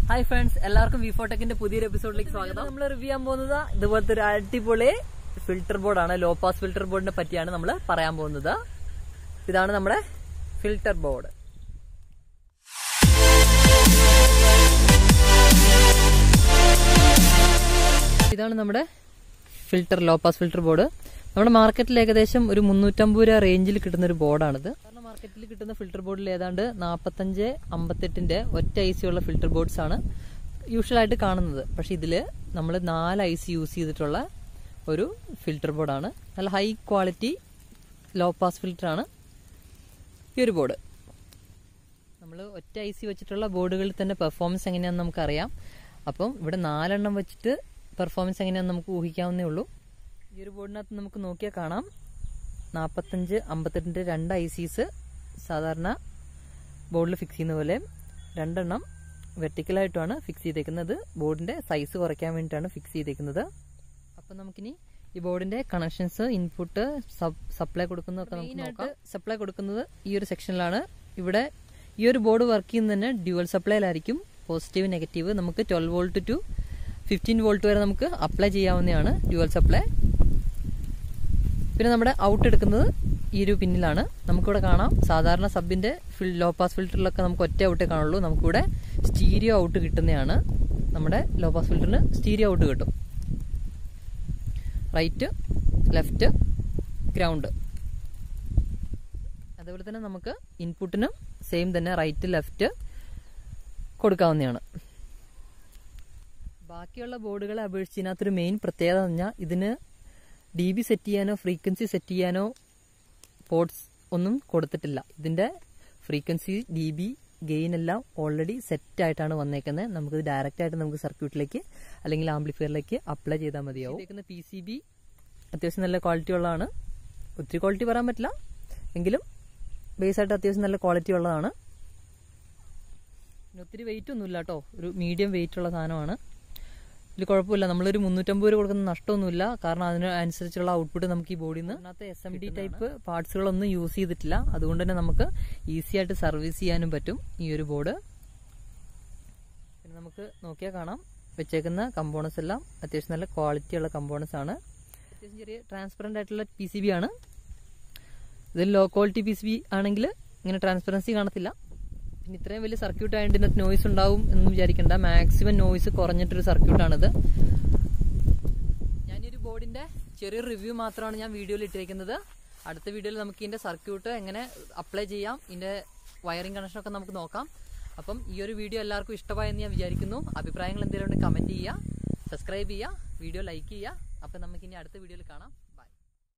hi friends എല്ലാവർക്കും V ഫോട്ടെക്കിന്റെ പുതിയൊരു എപ്പിസോഡിലേക്ക് സ്വാഗതം നമ്മൾ റിവ്യൂ ചെയ്യാൻ പോകുന്നത് ഇതുപോലത്തെ ഒരു അടിപൊളി ഫിൽട്ടർ ബോർഡാണ് ലോ പാസ് ഫിൽട്ടർ ബോർഡിനെ പറ്റിയാണ് നമ്മൾ പറയാൻ പോകുന്നത് ഇതാണ് നമ്മുടെ ഫിൽട്ടർ ബോർഡ് ഇതാണ് നമ്മുടെ filter low pass filter board നമ്മുടെ മാർക്കറ്റിൽ ഏകദേശം ഒരു മുന്നൂറ്റമ്പത് രൂപ റേഞ്ചിൽ കിട്ടുന്ന ഒരു ബോർഡാണിത് കാരണം മാർക്കറ്റിൽ കിട്ടുന്ന ഫിൽട്ടർ ബോർഡിൽ ഏതാണ്ട് നാൽപ്പത്തഞ്ച് അമ്പത്തെട്ടിന്റെ ഒറ്റ ഐ സി ഉള്ള ഫിൽട്ടർ ബോർഡ്സ് ആണ് യൂഷ്വലായിട്ട് കാണുന്നത് പക്ഷെ ഇതില് നമ്മൾ നാല് ഐ സി യൂസ് ചെയ്തിട്ടുള്ള ഒരു ഫിൽട്ടർ ബോർഡാണ് നല്ല high quality low pass filter ആണ് ഈ ഒരു ബോർഡ് നമ്മൾ ഒറ്റ ഐ സി വെച്ചിട്ടുള്ള ബോർഡുകളിൽ തന്നെ പെർഫോമൻസ് എങ്ങനെയാണെന്ന് നമുക്കറിയാം അപ്പം ഇവിടെ നാലെണ്ണം വെച്ചിട്ട് പെർഫോമൻസ് എങ്ങനെയാണെന്ന് നമുക്ക് ഊഹിക്കാവുന്നേ ഉള്ളൂ ഈ ഒരു ബോർഡിനകത്ത് നമുക്ക് നോക്കിയാൽ കാണാം നാൽപ്പത്തഞ്ച് അമ്പത്തെട്ടിൻ്റെ രണ്ട് ഐ സീസ് സാധാരണ ബോർഡിൽ ഫിക്സ് ചെയ്യുന്ന പോലെ രണ്ടെണ്ണം വെർട്ടിക്കലായിട്ടുമാണ് ഫിക്സ് ചെയ്തേക്കുന്നത് ബോർഡിന്റെ സൈസ് കുറയ്ക്കാൻ വേണ്ടിയിട്ടാണ് ഫിക്സ് ചെയ്തേക്കുന്നത് അപ്പം നമുക്കിനി ഈ ബോർഡിന്റെ കണക്ഷൻസ് ഇൻപുട്ട് സപ്ലൈ കൊടുക്കുന്നതൊക്കെ നമുക്ക് നോക്കാം സപ്ലൈ കൊടുക്കുന്നത് ഈ ഒരു സെക്ഷനിലാണ് ഇവിടെ ഈ ഒരു ബോർഡ് വർക്ക് ചെയ്യുന്നത് തന്നെ ഡ്യുവൽ സപ്ലൈയിലായിരിക്കും പോസിറ്റീവ് നെഗറ്റീവ് നമുക്ക് twelve volt to fifteen volt വരെ നമുക്ക് അപ്ലൈ ചെയ്യാവുന്നതാണ് ഡ്യുവൽ സപ്ലൈ പിന്നെ നമ്മുടെ ഔട്ട് എടുക്കുന്നത് ഈ ഒരു പിന്നിലാണ് നമുക്കിവിടെ കാണാം സാധാരണ സബിന്റെ ഫിൽ ലോ പാസ് ഫിൽറ്ററിലൊക്കെ നമുക്ക് ഒറ്റ ഔട്ടേ കാണുള്ളൂ നമുക്കിവിടെ സ്റ്റീരിയോ ഔട്ട് കിട്ടുന്നതാണ് നമ്മുടെ ലോ പാസ് ഫിൽറ്ററിന് സ്റ്റീരിയോ ഔട്ട് കിട്ടും റൈറ്റ് ലെഫ്റ്റ് ഗ്രൗണ്ട് അതുപോലെ തന്നെ നമുക്ക് ഇൻപുട്ടിനും സെയിം തന്നെ റൈറ്റ് ലെഫ്റ്റ് കൊടുക്കാവുന്നതാണ് ബാക്കിയുള്ള ബോർഡുകളെ അപേക്ഷിച്ച് ഇതിനകത്തൊരു മെയിൻ പ്രത്യേകത എന്ന് പറഞ്ഞാൽ ഇതിന് ഡി ബി സെറ്റ് ചെയ്യാനോ ഫ്രീക്വൻസി സെറ്റ് ചെയ്യാനോ പോർട്സ് ഒന്നും കൊടുത്തിട്ടില്ല ഇതിന്റെ ഫ്രീക്വൻസി ഡി ബി ഗെയിൻ എല്ലാം ഓൾറെഡി സെറ്റ് ആയിട്ടാണ് വന്നേക്കുന്നത് നമുക്ക് ഡയറക്റ്റ് ആയിട്ട് നമുക്ക് സർക്യൂട്ടിലേക്ക് അല്ലെങ്കിൽ ആംപ്ലിഫയറിലേക്ക് അപ്ലൈ ചെയ്താൽ മതിയാവും പി സി ബി അത്യാവശ്യം നല്ല ക്വാളിറ്റി ഉള്ളതാണ് ഒത്തിരി ക്വാളിറ്റി പറയാൻ പറ്റില്ല എങ്കിലും ബേസ് ആയിട്ട് അത്യാവശ്യം നല്ല ക്വാളിറ്റി ഉള്ളതാണ് പിന്നെ ഒത്തിരി വെയിറ്റ് ഒന്നുമില്ല കേട്ടോ ഒരു മീഡിയം വെയിറ്റ് ഉള്ള സാധനമാണ് ഇതിൽ കുഴപ്പമില്ല നമ്മളൊരു മുന്നൂറ്റമ്പത് രൂപ കൊടുക്കുന്ന നഷ്ടമൊന്നുമില്ല കാരണം അതിന് അനുസരിച്ചുള്ള ഔട്ട്പുട്ട് നമുക്ക് ഈ ബോർഡിൽ നിന്ന് അതിനകത്ത് എസ് എം ഡി ടൈപ്പ് പാർട്സുകളൊന്നും യൂസ് ചെയ്തിട്ടില്ല അതുകൊണ്ട് തന്നെ നമുക്ക് ഈസി ആയിട്ട് സർവീസ് ചെയ്യാനും പറ്റും ഈ ഒരു ബോർഡ് പിന്നെ നമുക്ക് നോക്കിയാൽ കാണാം വെച്ചേക്കുന്ന കമ്പോണൻസ് എല്ലാം അത്യാവശ്യം നല്ല ക്വാളിറ്റി ഉള്ള കമ്പോണൻസ് ആണ് അത്യാവശ്യം ചെറിയ ട്രാൻസ്പെറന്റ് ആയിട്ടുള്ള പി സി ബി ആണ് ഇത് low quality P C B ആണെങ്കിൽ ഇങ്ങനെ ട്രാൻസ്പെറൻസി കാണത്തില്ല പിന്നെ ഇത്രയും വലിയ സർക്യൂട്ട് ആയതുകൊണ്ട് ഇതിനകത്ത് നോയ്സ് ഉണ്ടാവും എന്ന് വിചാരിക്കേണ്ട മാക്സിമം നോയ്സ് കുറഞ്ഞിട്ടൊരു സർക്യൂട്ടാണിത് ഞാനൊരു ബോർഡിന്റെ ചെറിയൊരു റിവ്യൂ മാത്രമാണ് ഞാൻ വീഡിയോയിൽ ഇട്ടിരിക്കുന്നത് അടുത്ത വീഡിയോയിൽ നമുക്ക് ഇതിന്റെ സർക്യൂട്ട് എങ്ങനെ അപ്ലൈ ചെയ്യാം ഇതിന്റെ വയറിംഗ് കണക്ഷൻ ഒക്കെ നമുക്ക് നോക്കാം അപ്പം ഈ ഒരു വീഡിയോ എല്ലാവർക്കും ഇഷ്ടമായെന്ന് ഞാൻ വിചാരിക്കുന്നു അഭിപ്രായങ്ങൾ എന്തെങ്കിലും ഉണ്ടെങ്കിൽ കമന്റ് ചെയ്യുക സബ്സ്ക്രൈബ് ചെയ്യുക വീഡിയോ ലൈക്ക് ചെയ്യുക അപ്പം നമുക്ക് ഇനി അടുത്ത വീഡിയോയിൽ കാണാം